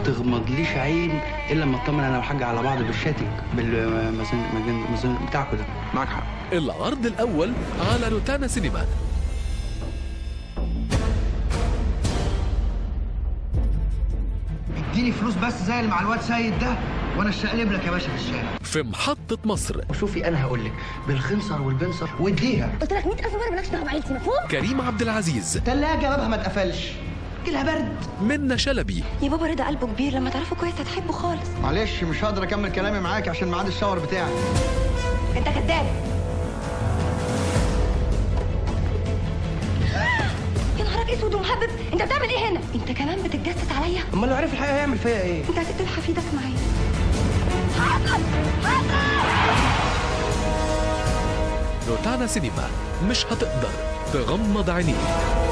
تغمضليش عين الا لما اطمن انا والحاج على بعض بالشاتنج بالمازن بتاعكم ده معاك حق العرض الأول على روتانا سينما اديني فلوس بس زي اللي مع الواد سيد ده وانا اشقلب لك يا باشا في الشارع في محطة مصر وشوفي انا هقول لك بالخنصر والبنصر واديها قلت لك 100000 مره مالكش دعوه بعيلتي مفهوم كريم عبد العزيز تلاجة بابها ما اتقفلش جيلها برد منة شلبي يا بابا رضا قلبه كبير لما تعرفه كويس هتحبه خالص معلش مش هقدر اكمل كلامي معاك عشان ميعاد الشاور بتاعي انت كذاب يا نهارك اسود ومهبب انت بتعمل ايه هنا انت كمان بتتجسس عليا امال لو عرف الحقيقه هيعمل فيا ايه انت هتقتل حفيدك معايا حسن حسن روتانا سينما مش هتقدر تغمض عينيك